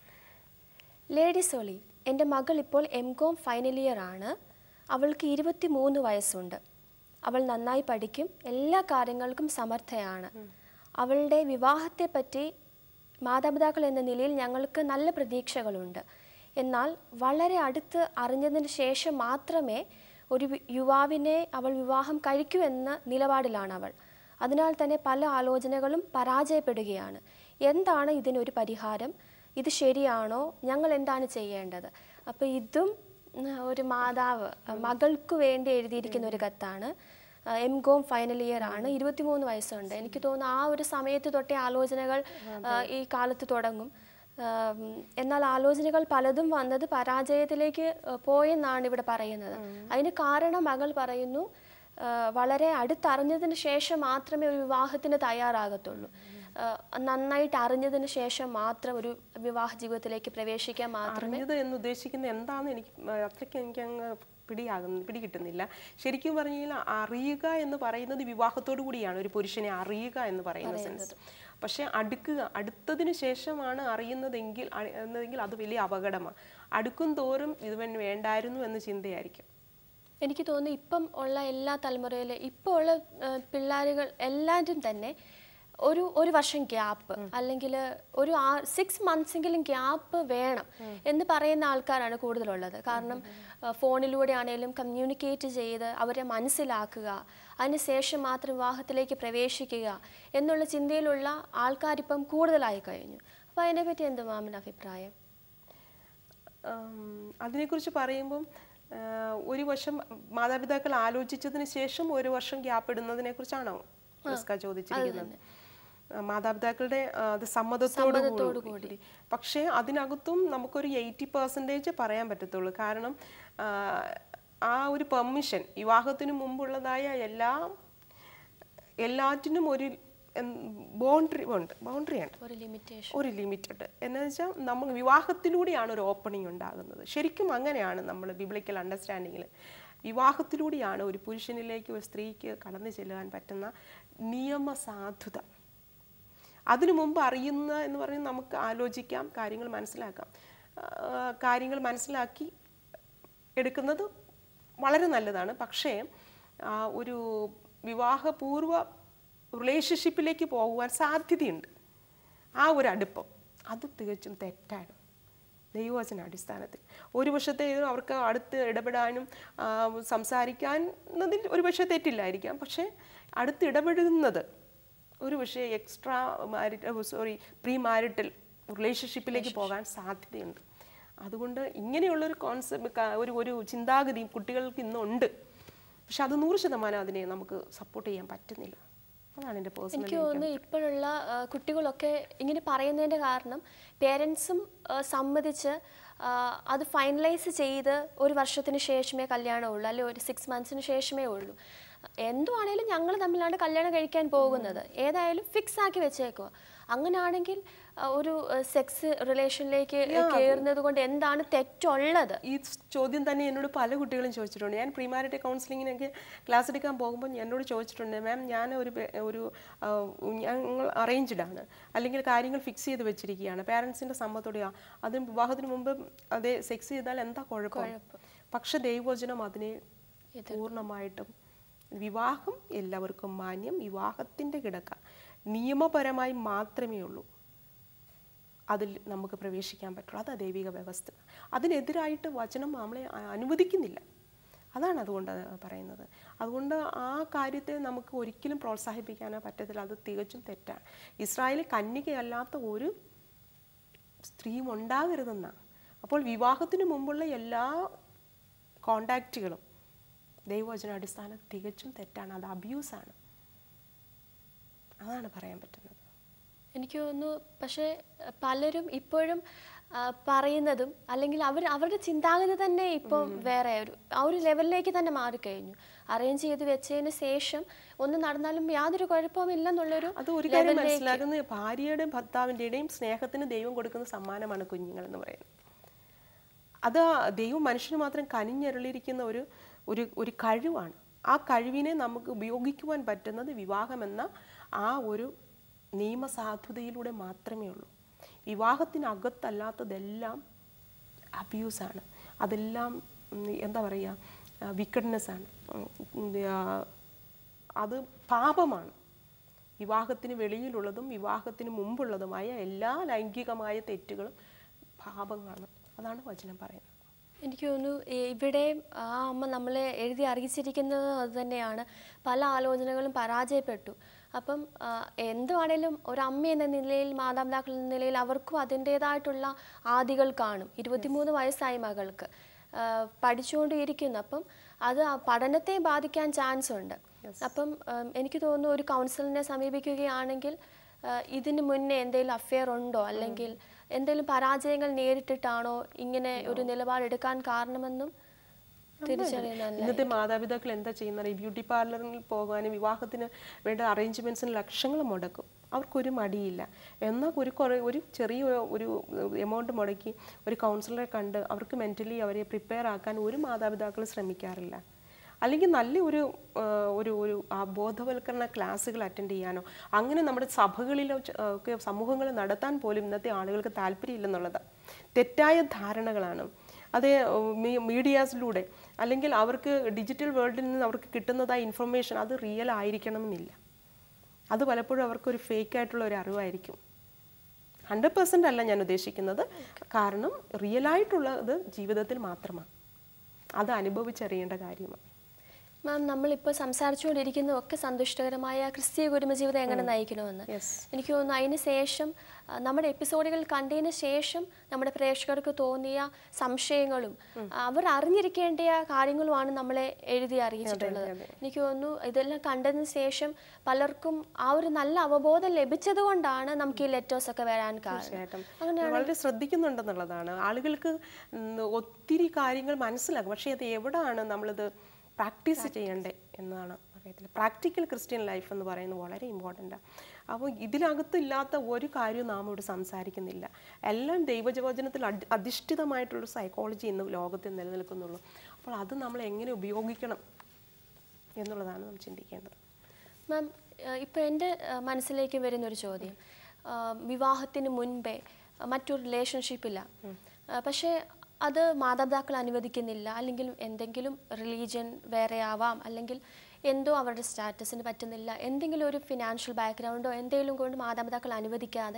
ലേഡീസ് ഒളി എൻ്റെ മകൾ ഇപ്പോൾ എം കോം ഫൈനൽ ഇയർ ആണ് അവൾക്ക് ഇരുപത്തി മൂന്ന് വയസ്സുണ്ട് അവൾ നന്നായി പഠിക്കും എല്ലാ കാര്യങ്ങൾക്കും സമർത്ഥയാണ് അവളുടെ വിവാഹത്തെപ്പറ്റി മാതാപിതാക്കൾ എന്ന നിലയിൽ ഞങ്ങൾക്ക് നല്ല പ്രതീക്ഷകളുണ്ട് എന്നാൽ വളരെ അടുത്ത് അറിഞ്ഞതിന് ശേഷം മാത്രമേ ഒരു വി- യുവാവിനെ അവൾ വിവാഹം കഴിക്കൂ എന്ന നിലപാടിലാണ് അവൾ അതിനാൽ തന്നെ പല ആലോചനകളും പരാജയപ്പെടുകയാണ് എന്താണ് ഇതിനൊരു പരിഹാരം ഇത് ശരിയാണോ ഞങ്ങൾ എന്താണ് ചെയ്യേണ്ടത് അപ്പോൾ ഇതും ഉം, ഒരു മാതാവ് മകൾക്ക് വേണ്ടി എഴുതിയിരിക്കുന്ന ഒരു കത്താണ് എം കോം ഫൈനൽ ഇയർ ആണ് ഇരുപത്തിമൂന്ന് വയസ്സുണ്ട് എനിക്ക് തോന്നുന്നു ആ ഒരു സമയത്ത് തൊട്ടേ ആലോചനകൾ ആ, ഈ കാലത്ത് തുടങ്ങും ആം, എന്നാൽ ആലോചനകൾ പലതും വന്നത് പരാജയത്തിലേക്ക് ആ, പോയെന്നാണ് ഇവിടെ പറയുന്നത് അതിന് കാരണം മകൾ പറയുന്നു ആ, വളരെ അടുത്തറിഞ്ഞതിന് ശേഷം മാത്രമേ ഒരു വിവാഹത്തിന് തയ്യാറാകത്തുള്ളൂ ആ, നന്നായിട്ട് അറിഞ്ഞതിന് ശേഷം മാത്രം ഒരു വിവാഹ ജീവിതത്തിലേക്ക് പ്രവേശിക്കാൻ മാത്രം അറിഞ്ഞത് എന്ന് ഉദ്ദേശിക്കുന്നത് എന്താണെന്ന് എനിക്ക് മ- അത്രയ്ക്ക് എനിക്ക് അങ്ങ് പിടിയാകുന്നു പിടികിട്ടുന്നില്ല ശരിക്കും പറഞ്ഞു കഴിഞ്ഞാൽ അറിയുക എന്ന് പറയുന്നത് വിവാഹത്തോടു കൂടിയാണ് ഒരു പുരുഷനെ അറിയുക എന്ന് പറയുന്ന സെൻസ് പക്ഷെ അടുക്കുക അടുത്തതിന് ശേഷമാണ് അറിയുന്നതെങ്കിൽ അ- എന്നതെങ്കിൽ അത് വലിയ അപകടമാണ് അടുക്കും തോറും ഇതുവൻ വേണ്ടായിരുന്നു എന്ന ചിന്തയായിരിക്കും എനിക്ക് തോന്നുന്നു ഇപ്പം ഉള്ള എല്ലാ തലമുറയിലെ ഇപ്പോൾ ഉള്ള പിള്ളേരുകൾ എല്ലാവരും തന്നെ ഒരു ഒരു വർഷം ഗ്യാപ്പ് അല്ലെങ്കിൽ ഒരു ആ സിക്സ് മന്ത്സെങ്കിലും ഗ്യാപ്പ് വേണം എന്ന് പറയുന്ന ആൾക്കാരാണ് കൂടുതലുള്ളത് കാരണം ആ, ഫോണിലൂടെ ആണെങ്കിലും കമ്മ്യൂണിക്കേറ്റ് ചെയ്ത് അവരെ മനസ്സിലാക്കുക അതിനുശേഷം മാത്രം വിവാഹത്തിലേക്ക് പ്രവേശിക്കുക എന്നുള്ള ചിന്തയിലുള്ള ആൾക്കാരിപ്പം കൂടുതലായി കഴിഞ്ഞു അപ്പോൾ അതിനെപ്പറ്റി എന്ത് മാമിന് അഭിപ്രായം ഉം, അതിനെക്കുറിച്ച് പറയുമ്പം ആ, ഒരു വർഷം മാതാപിതാക്കൾ ആലോചിച്ചതിന് ശേഷം ഒരു വർഷം ഗ്യാപ്പ് ഇടുന്നതിനെ കുറിച്ചാണോ റിസ്ക ചോദിച്ചിരിക്കുന്നത് ആ, മാതാപിതാക്കളുടെ ആ, അത് സമ്മതത്തോടു കൂടി പക്ഷേ അതിനകത്തും നമുക്കൊരു എയ്റ്റി പെർസെൻറ്റേജ് പറയാൻ പറ്റത്തുള്ളൂ കാരണം ആ, ആ ഒരു പെർമിഷൻ വിവാഹത്തിന് മുമ്പുള്ളതായ എല്ലാ എല്ലാറ്റിനും ഒരു ബൗണ്ടറി ഉണ്ട് ബൗണ്ടറി ഉണ്ട് ഒരു ലിമിറ്റേഷൻ ഒരു ലിമിറ്റ് ഉണ്ട് എന്ന് വെച്ചാൽ നമ്മൾ വിവാഹത്തിലൂടെയാണ് ഒരു ഓപ്പണിംഗ് ഉണ്ടാകുന്നത് ശരിക്കും അങ്ങനെയാണ് നമ്മൾ ബിബ്ലിക്കൽ അണ്ടർസ്റ്റാൻഡിങ്ങിൽ വിവാഹത്തിലൂടെയാണ് ഒരു പുരുഷനിലേക്ക് ഒരു സ്ത്രീക്ക് കടന്നു ചെല്ലാൻ പറ്റുന്ന നിയമസാധുത അതിനു മുമ്പ് അറിയുന്ന എന്ന് പറയുന്നത് നമുക്ക് ആലോചിക്കാം കാര്യങ്ങൾ മനസ്സിലാക്കാം ആ, കാര്യങ്ങൾ മനസ്സിലാക്കി എടുക്കുന്നത് വളരെ നല്ലതാണ് പക്ഷേ ആ, ഒരു വിവാഹപൂർവ റിലേഷൻഷിപ്പിലേക്ക് പോകുവാൻ സാധ്യതയുണ്ട് ആ ഒരു അടുപ്പം അത് തികച്ചും തെറ്റാണ് ദൈവവചന അടിസ്ഥാനത്തിൽ ഒരു പക്ഷത്തെ അവർക്ക് അടുത്ത് ഇടപെടാനും ആ, സംസാരിക്കാനതിൽ ഒരു പക്ഷേ തെറ്റില്ലായിരിക്കാം പക്ഷേ അടുത്ത് ഇടപെടുന്നത് ഒരു പക്ഷേ extra marital sorry pre marital റിലേഷൻഷിപ്പിലേക്ക് പോകാൻ സാധ്യതയുണ്ട് അതുകൊണ്ട് ഇങ്ങനെയുള്ളൊരു കോൺസെപ്റ്റ് ഒരു ഒരു ചിന്താഗതി കുട്ടികൾക്ക് ഇന്നുണ്ട് പക്ഷെ അത് നൂറ് ശതമാനം അതിനെ നമുക്ക് സപ്പോർട്ട് ചെയ്യാൻ പറ്റുന്നില്ല അതാണ് എൻ്റെ പേഴ്സണൽ എനിക്ക് തോന്നുന്നു ഇപ്പോഴുള്ള ആ, കുട്ടികളൊക്കെ ഇങ്ങനെ പറയുന്നതിൻ്റെ കാരണം പേരൻസും സമ്മതിച്ച് ആ, അത് ഫൈനലൈസ് ചെയ്ത് ഒരു വർഷത്തിന് ശേഷമേ കല്യാണമുള്ളൂ അല്ലെങ്കിൽ ഒരു സിക്സ് മന്ത്സിന് ശേഷമേ ഉള്ളൂ എന്തുവാണേലും ഞങ്ങൾ തമ്മിലാണ് കല്യാണം കഴിക്കാൻ പോകുന്നത് ഏതായാലും ഫിക്സ് ആക്കി വെച്ചേക്കുക അങ്ങനെയാണെങ്കിൽ ആ, ഒരു സെക്സ് റിലേഷനിലേക്ക് കയറുന്നത് കൊണ്ട് എന്താണ് തെറ്റുള്ളത് ഈ ചോദ്യം തന്നെ എന്നോട് പല കുട്ടികളും ചോദിച്ചിട്ടുണ്ട് ഞാൻ പ്രീമാരിറ്റി കൗൺസിലിങ്ങിനൊക്കെ ക്ലാസ് എടുക്കാൻ പോകുമ്പോൾ എന്നോട് ചോദിച്ചിട്ടുണ്ട് മാം ഞാൻ ഒരു പേ- ഒരു ആ, ഞങ്ങൾ അറേഞ്ച്ഡ് ആണ് അല്ലെങ്കിൽ കാര്യങ്ങൾ ഫിക്സ് ചെയ്ത് വെച്ചിരിക്കുകയാണ് പാരൻസിൻ്റെ സമ്മതത്തോടെയാ അതിന് വിവാഹത്തിന് മുമ്പ് അതേ സെക്സ് ചെയ്താൽ എന്താ കുഴപ്പം പക്ഷെ ദൈവവചനം അതിനെ പൂർണ്ണമായിട്ടും വിവാഹം എല്ലാവർക്കും മാന്യം വിവാഹത്തിൻ്റെ കിടക്ക നിയമപരമായി മാത്രമേ ഉള്ളൂ അതിൽ നമുക്ക് പ്രവേശിക്കാൻ പറ്റുള്ളൂ അതാ ദൈവിക വ്യവസ്ഥ അതിനെതിരായിട്ട് വചനം നമ്മളെ അ- അനുവദിക്കുന്നില്ല അതാണ് അതുകൊണ്ട് അത് പറയുന്നത് അതുകൊണ്ട് ആ കാര്യത്തെ നമുക്ക് ഒരിക്കലും പ്രോത്സാഹിപ്പിക്കാനോ പറ്റത്തില്ല അത് തികച്ചും തെറ്റാണ് ഇസ്രായേലിൽ കന്യകയല്ലാത്ത ഒരു സ്ത്രീയും ഉണ്ടാകരുതെന്നാണ് അപ്പോൾ വിവാഹത്തിന് മുമ്പുള്ള എല്ലാ കോണ്ടാക്റ്റുകളും ദൈവവചന അടിസ്ഥാനം തികച്ചും തെറ്റാണ് അത് അബ്യൂസാണ് അതാണ് പറയാൻ പറ്റുന്നത് എനിക്ക് തോന്നുന്നു പക്ഷേ അഹ് പലരും ഇപ്പോഴും ആ, പറയുന്നതും അല്ലെങ്കിൽ അവർ അവരുടെ ചിന്താഗതി തന്നെ ഇപ്പം വേറെ ഒരു ആ ഒരു ലെവലിലേക്ക് തന്നെ മാറിക്കഴിഞ്ഞു അറേഞ്ച് ചെയ്ത് വെച്ചതിന് ശേഷം ഒന്ന് നടന്നാലും യാതൊരു കുഴപ്പമില്ലെന്നുള്ളൊരു അത് ഒരു കാര്യം മനസ്സിലാക്കുന്നത് ഭാര്യയുടെയും ഭർത്താവിൻ്റെയും സ്നേഹത്തിന് ദൈവം കൊടുക്കുന്ന സമ്മാനമാണ് കുഞ്ഞുങ്ങൾ എന്ന് പറയുന്നത് അത് ആ ദൈവം മനുഷ്യന് മാത്രം കനിഞ്ഞരുളിയിരിക്കുന്ന ഒരു ഒരു ഒരു കഴിവാണ് ആ കഴിവിനെ നമുക്ക് ഉപയോഗിക്കുവാൻ പറ്റുന്നത് വിവാഹമെന്ന ആ ഒരു നിയമസാധുതയിലൂടെ മാത്രമേ ഉള്ളൂ വിവാഹത്തിനകത്തല്ലാത്തതെല്ലാം അബ്യൂസാണ് അതെല്ലാം ഉം, എന്താ പറയുക വിക്കഡ്നെസ് ആണ് ഉം, ആ, അത് പാപമാണ് വിവാഹത്തിന് വെളിയിലുള്ളതും വിവാഹത്തിന് മുമ്പുള്ളതുമായ എല്ലാ ലൈംഗികമായ തെറ്റുകളും പാപങ്ങളാണ് അതാണ് വചനം പറയുന്നത് എനിക്ക് തോന്നുന്നു ഈ- ഇവിടെ ആ അമ്മ നമ്മളെ എഴുതി അറിയിച്ചിരിക്കുന്നത് അത് തന്നെയാണ് പല ആലോചനകളും പരാജയപ്പെട്ടു അപ്പം ആ, എന്തുവാണേലും ഒരു അമ്മ എന്ന നിലയിൽ മാതാപിതാക്കൾ എന്ന നിലയിൽ അവർക്കും അതിൻ്റേതായിട്ടുള്ള ആദികൾ കാണും ഇരുപത്തിമൂന്ന് വയസ്സായി മകൾക്ക് ആ, പഠിച്ചുകൊണ്ടിരിക്കുന്നു അപ്പം അത് ആ പഠനത്തെ ബാധിക്കാൻ ചാൻസ് ഉണ്ട് അപ്പം ഉം, എനിക്ക് തോന്നുന്നു ഒരു കൗൺസിലിനെ സമീപിക്കുകയാണെങ്കിൽ ആ, ഇതിന് മുന്നേ എന്തെങ്കിലും അഫെയർ ഉണ്ടോ അല്ലെങ്കിൽ എന്തെങ്കിലും പരാജയങ്ങൾ നേരിട്ടിട്ടാണോ ഇങ്ങനെ ഒരു നിലപാടെടുക്കാൻ കാരണമെന്നും തിരിച്ചറിയുന്ന ഇന്നത്തെ മാതാപിതാക്കൾ എന്താ ചെയ്യുന്നത് ഈ ബ്യൂട്ടി പാർലറിൽ പോകാനും വിവാഹത്തിന് വേണ്ട അറേഞ്ച്മെന്റ്സിന് ലക്ഷങ്ങൾ മുടക്കും അവർക്കൊരു മടിയില്ല എന്നാൽ ഒരു കുറേ ഒരു ചെറിയ ഒരു എമൗണ്ട് മുടക്കി ഒരു കൗൺസിലറെ കണ്ട് അവർക്ക് മെൻ്റലി അവരെ പ്രിപ്പയർ ആക്കാൻ ഒരു മാതാപിതാക്കൾ ശ്രമിക്കാറില്ല അല്ലെങ്കിൽ നല്ല ഒരു ആ, ഒരു ഒരു ആ ബോധവൽക്കരണ ക്ലാസ്സുകൾ അറ്റൻഡ് ചെയ്യാനോ അങ്ങനെ നമ്മുടെ സഭകളിലോ ച- ആ, ഒക്കെ സമൂഹങ്ങൾ നടത്താൻ പോലും ഇന്നത്തെ ആളുകൾക്ക് താല്പര്യമില്ലെന്നുള്ളതാണ് തെറ്റായ ധാരണകളാണ് അത് മീഡിയാസിലൂടെ അല്ലെങ്കിൽ അവർക്ക് ഡിജിറ്റൽ വേൾഡിൽ നിന്ന് അവർക്ക് കിട്ടുന്നതായ ഇൻഫർമേഷൻ അത് റിയൽ ആയിരിക്കണമെന്നില്ല അത് പലപ്പോഴും അവർക്കൊരു ഫേക്ക് ആയിട്ടുള്ള ഒരു അറിവായിരിക്കും ഹൺഡ്രഡ് പെർസെൻ്റ് അല്ല ഞാൻ ഉദ്ദേശിക്കുന്നത് കാരണം റിയൽ ആയിട്ടുള്ളത് ജീവിതത്തിൽ മാത്രമാണ് അത് അനുഭവിച്ചറിയേണ്ട കാര്യമാണ് മാം നമ്മളിപ്പോൾ സംസാരിച്ചുകൊണ്ടിരിക്കുന്നതൊക്കെ സന്തുഷ്ടകരമായ ക്രിസ്തീയ കുടുംബജീവിതം എങ്ങനെ നയിക്കണമെന്ന് യെസ് എനിക്ക് തോന്നുന്നു അതിന് ശേഷം ആ, നമ്മുടെ എപ്പിസോഡുകൾ കണ്ടതിന് ശേഷം നമ്മുടെ പ്രേക്ഷകർക്ക് തോന്നിയ സംശയങ്ങളും അവർ അറിഞ്ഞിരിക്കേണ്ട കാര്യങ്ങളുമാണ് നമ്മളെ എഴുതി അറിയിച്ചിട്ടുള്ളത് എനിക്ക് തോന്നുന്നു ഇതെല്ലാം കണ്ടതിന് ശേഷം പലർക്കും ആ ഒരു നല്ല അവബോധം ലഭിച്ചത് കൊണ്ടാണ് നമുക്ക് ഈ ലെറ്റേഴ്സ് ഒക്കെ വരാൻ കാരണം തീർച്ചയായിട്ടും വളരെ ശ്രദ്ധിക്കുന്നുണ്ടെന്നുള്ളതാണ് ആളുകൾക്ക് ഉം, ഒത്തിരി കാര്യങ്ങൾ മനസ്സിലാക്കും പക്ഷേ അത് എവിടാണ് നമ്മളിത് പ്രാക്ടീസ് ചെയ്യണ്ടേ എന്നതാണ് അറിയത്തില്ല പ്രാക്ടിക്കൽ ക്രിസ്ത്യൻ ലൈഫ് എന്ന് പറയുന്നത് വളരെ ഇമ്പോർട്ടൻ്റാണ് അപ്പോൾ ഇതിനകത്ത് ഇല്ലാത്ത ഒരു കാര്യവും നാം ഇവിടെ സംസാരിക്കുന്നില്ല എല്ലാം ദൈവജവചനത്തിൽ അടി അധിഷ്ഠിതമായിട്ടുള്ള സൈക്കോളജി ഇന്ന് ലോകത്തിൽ നിലനിൽക്കുന്നുള്ളൂ അപ്പോൾ അത് നമ്മൾ എങ്ങനെ ഉപയോഗിക്കണം എന്നുള്ളതാണ് നാം ചിന്തിക്കേണ്ടത് മാം ഇപ്പോൾ എൻ്റെ മനസ്സിലേക്ക് വരുന്നൊരു ചോദ്യം ആ, വിവാഹത്തിന് മുൻപേ ആ, മറ്റൊരു റിലേഷൻഷിപ്പില്ല പക്ഷേ അത് മാതാപിതാക്കൾ അനുവദിക്കുന്നില്ല അല്ലെങ്കിൽ എന്തെങ്കിലും റിലീജിയൻ വേറെ ആവാം അല്ലെങ്കിൽ എന്തോ അവരുടെ സ്റ്റാറ്റസിന് പറ്റുന്നില്ല എന്തെങ്കിലും ഒരു ഫിനാൻഷ്യൽ ബാക്ക്ഗ്രൗണ്ടോ എന്തെങ്കിലും കൊണ്ട് മാതാപിതാക്കൾ അനുവദിക്കാതെ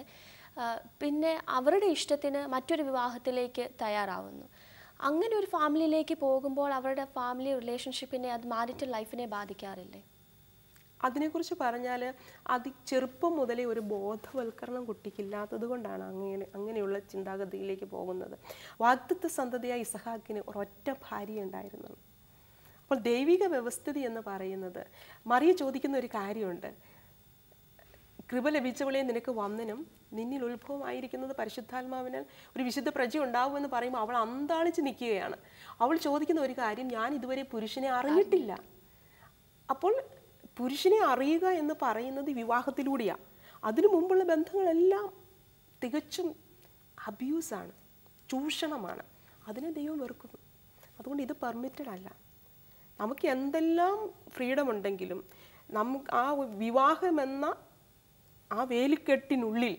ആ, പിന്നെ അവരുടെ ഇഷ്ടത്തിന് മറ്റൊരു വിവാഹത്തിലേക്ക് തയ്യാറാവുന്നു അങ്ങനെ ഒരു ഫാമിലിയിലേക്ക് പോകുമ്പോൾ അവരുടെ ഫാമിലി റിലേഷൻഷിപ്പിനെ അത് മാരിറ്റൽ ലൈഫിനെ ബാധിക്കാറില്ലേ അതിനെക്കുറിച്ച് പറഞ്ഞാൽ അതി ചെറുപ്പം മുതലേ ഒരു ബോധവൽക്കരണം കുട്ടിക്കില്ലാത്തത് കൊണ്ടാണ് അങ്ങനെ അങ്ങനെയുള്ള ചിന്താഗതിയിലേക്ക് പോകുന്നത് വാഗ്ദത്ത സന്തതിയായ ഇസഹാക്കിന് ഒരൊറ്റ ഭാര്യ ഉണ്ടായിരുന്നു അപ്പോൾ ദൈവിക വ്യവസ്ഥിതി എന്ന് പറയുന്നത് മറിയ ചോദിക്കുന്ന ഒരു കാര്യമുണ്ട് കൃപ ലഭിച്ചവളെ നിനക്ക് വന്ദനം നിന്നിൽ ഉത്ഭവമായിരിക്കുന്നത് പരിശുദ്ധാത്മാവിനാൽ ഒരു വിശുദ്ധ പ്രജ ഉണ്ടാവുമെന്ന് പറയുമ്പോൾ അവൾ അന്താളിച്ച് നിൽക്കുകയാണ് അവൾ ചോദിക്കുന്ന ഒരു കാര്യം ഞാൻ ഇതുവരെ പുരുഷനെ അറിഞ്ഞിട്ടില്ല അപ്പോൾ പുരുഷനെ അറിയുക എന്ന് പറയുന്നത് വിവാഹത്തിലൂടെയാണ് അതിനു മുമ്പുള്ള ബന്ധങ്ങളെല്ലാം തികച്ചും അബ്യൂസാണ് ചൂഷണമാണ് അതിനെ ദൈവം വെറുക്കുന്നു അതുകൊണ്ട് ഇത് പെർമിറ്റഡ് അല്ല നമുക്ക് എന്തെല്ലാം ഫ്രീഡം ഉണ്ടെങ്കിലും നമുക്ക് ആ വിവാഹമെന്ന ആ വേലിക്കെട്ടിനുള്ളിൽ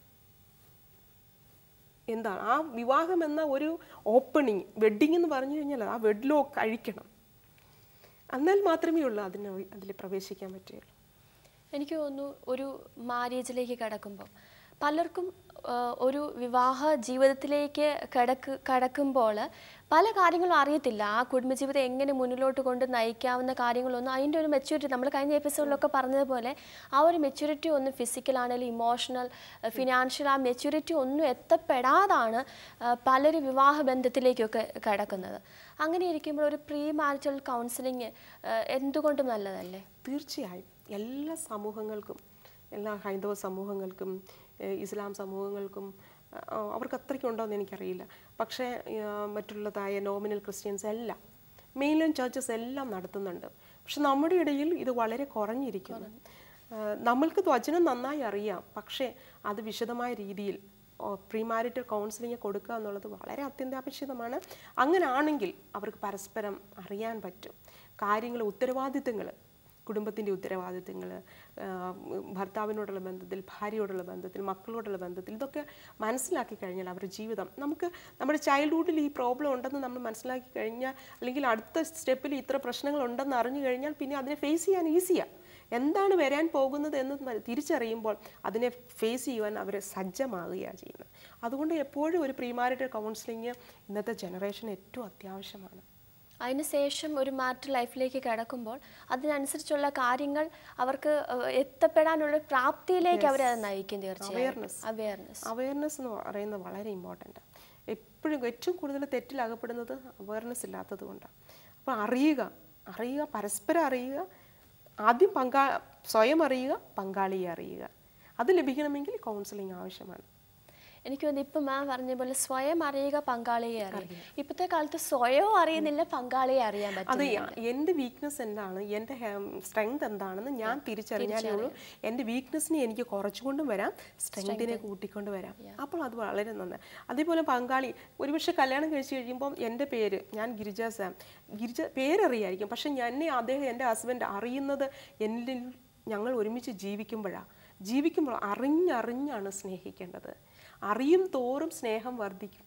എന്താണ് ആ വിവാഹം എന്ന ഒരു ഓപ്പണിങ് വെഡ്ഡിങ് എന്ന് പറഞ്ഞു കഴിഞ്ഞാൽ ആ വെഡ്ലോ കഴിക്കണം എന്നാൽ മാത്രമേ ഉള്ളൂ അതിന് അതിൽ പ്രവേശിക്കാൻ പറ്റുകയുള്ളൂ എനിക്ക് തോന്നുന്നു ഒരു മാരേജിലേക്ക് കടക്കുമ്പോൾ പലർക്കും ആ, ഒരു വിവാഹ ജീവിതത്തിലേക്ക് കടക്ക് കടക്കുമ്പോൾ പല കാര്യങ്ങളും അറിയത്തില്ല ആ കുടുംബജീവിതം എങ്ങനെ മുന്നിലോട്ട് കൊണ്ട് നയിക്കാവുന്ന കാര്യങ്ങളൊന്നും അതിൻ്റെ ഒരു മെച്യൂരിറ്റി നമ്മൾ കഴിഞ്ഞ എപ്പിസോഡിലൊക്കെ പറഞ്ഞതുപോലെ ആ ഒരു മെച്യൂരിറ്റി ഒന്നും ഫിസിക്കൽ ആണെങ്കിലും ഇമോഷണൽ ഫിനാൻഷ്യൽ ആ മെച്യൂരിറ്റി ഒന്നും എത്തപ്പെടാതാണ് ആ, പലരും വിവാഹ ബന്ധത്തിലേക്കൊക്കെ കടക്കുന്നത് അങ്ങനെ ഇരിക്കുമ്പോൾ ഒരു പ്രീ മാരിറ്റൽ കൗൺസിലിംഗ് എന്തുകൊണ്ടും നല്ലതല്ലേ തീർച്ചയായും എല്ലാ സമൂഹങ്ങൾക്കും എല്ലാ ഹൈന്ദവ സമൂഹങ്ങൾക്കും ഏഹ് ഇസ്ലാം സമൂഹങ്ങൾക്കും ആ, അവർക്ക് അത്രയ്ക്കും ഉണ്ടോയെന്ന് എനിക്കറിയില്ല പക്ഷേ ആ, മറ്റുള്ളതായ നോമിനൽ ക്രിസ്ത്യൻസ് എല്ലാം മെയിൻലൈൻ ചർച്ചസ് എല്ലാം നടത്തുന്നുണ്ട് പക്ഷെ നമ്മുടെ ഇടയിൽ ഇത് വളരെ കുറഞ്ഞിരിക്കുന്നു ആ, നമ്മൾക്ക് വചനം നന്നായി അറിയാം പക്ഷേ അത് വിശദമായ രീതിയിൽ പ്രീമാരിറ്റൽ കൗൺസിലിംഗ് കൊടുക്കുക എന്നുള്ളത് വളരെ അത്യന്താപേക്ഷിതമാണ് അങ്ങനെ ആണെങ്കിൽ അവർക്ക് പരസ്പരം അറിയാൻ പറ്റും കാര്യങ്ങൾ ഉത്തരവാദിത്തങ്ങൾ കുടുംബത്തിൻ്റെ ഉത്തരവാദിത്തങ്ങൾ ഭർത്താവിനോടുള്ള ബന്ധത്തിൽ ഭാര്യയോടുള്ള ബന്ധത്തിൽ മക്കളോടുള്ള ബന്ധത്തിൽ ഇതൊക്കെ മനസ്സിലാക്കി കഴിഞ്ഞാൽ അവരുടെ ജീവിതം നമുക്ക് നമ്മുടെ ചൈൽഡ്ഹുഡിൽ ഈ പ്രോബ്ലം ഉണ്ടെന്ന് നമ്മൾ മനസ്സിലാക്കി കഴിഞ്ഞാൽ അല്ലെങ്കിൽ അടുത്ത സ്റ്റെപ്പിൽ ഇത്ര പ്രശ്നങ്ങൾ ഉണ്ടെന്ന് അറിഞ്ഞു കഴിഞ്ഞാൽ പിന്നെ അതിനെ ഫേസ് ചെയ്യാൻ ഈസിയാണ് എന്താണ് വരാൻ പോകുന്നത് എന്ന് മ- തിരിച്ചറിയുമ്പോൾ അതിനെ ഫേസ് ചെയ്യുവാൻ അവർ സജ്ജമാകുകയാണ് ചെയ്യുന്നത് അതുകൊണ്ട് എപ്പോഴും ഒരു പ്രീമാരിറ്റൽ കൗൺസിലിംഗ് ഇന്നത്തെ ജനറേഷൻ ഏറ്റവും അത്യാവശ്യമാണ് അതിനുശേഷം ഒരു മാറ്റർ ലൈഫിലേക്ക് കിടക്കുമ്പോൾ അതിനനുസരിച്ചുള്ള കാര്യങ്ങൾ അവർക്ക് ഏഹ്, എത്തപ്പെടാനുള്ള പ്രാപ്തിയിലേക്ക് അവരെ അത് നയിക്കും തീർച്ചയായും Awareness. അവയർനെസ് അവയർനെസ് എന്ന് പറയുന്നത് വളരെ ഇമ്പോർട്ടൻ്റ് എപ്പോഴും ഏറ്റവും കൂടുതൽ തെറ്റിൽ അകപ്പെടുന്നത് അവയർനെസ് ഇല്ലാത്തത് കൊണ്ടാണ് അപ്പോൾ അറിയുക അറിയുക പരസ്പരം അറിയുക ആദ്യം പങ്കാ സ്വയം അറിയുക പങ്കാളിയെ അറിയുക അത് ലഭിക്കണമെങ്കിൽ കൗൺസിലിംഗ് ആവശ്യമാണ് എനിക്ക് തോന്നുന്നു ഇപ്പം മാം പറഞ്ഞ പോലെ സ്വയം അറിയുക പങ്കാളിയെ അറിയുക ഇപ്പോഴത്തെ കാലത്ത് സ്വയവും അറിയുന്നില്ല പങ്കാളിയെ അറിയാൻ പറ്റും അത് എൻ്റെ വീക്ക്നെസ് എന്താണ് എൻ്റെ സ്ട്രെങ്ത് എന്താണെന്ന് ഞാൻ തിരിച്ചറിഞ്ഞാലേ ഉള്ളൂ എൻ്റെ വീക്ക്നെസ്സിനെ എനിക്ക് കുറച്ചുകൊണ്ടും വരാം സ്ട്രെങ്തിനെ കൂട്ടിക്കൊണ്ട് വരാം അപ്പോൾ അത് വളരെ നന്നായി അതേപോലെ പങ്കാളി ഒരുപക്ഷെ കല്യാണം കഴിച്ച് കഴിയുമ്പോൾ എൻ്റെ പേര് ഞാൻ ഗിരിജ സാം ഗിരിജ പേരറിയായിരിക്കും പക്ഷെ എന്നെ അദ്ദേഹം എൻ്റെ ഹസ്ബൻഡ് അറിയുന്നത് എന്നിൽ ഞങ്ങൾ ഒരുമിച്ച് ജീവിക്കുമ്പോഴാണ് ജീവിക്കുമ്പോൾ അറിഞ്ഞറിഞ്ഞാണ് സ്നേഹിക്കേണ്ടത് അറിയും തോറും സ്നേഹം വർദ്ധിക്കും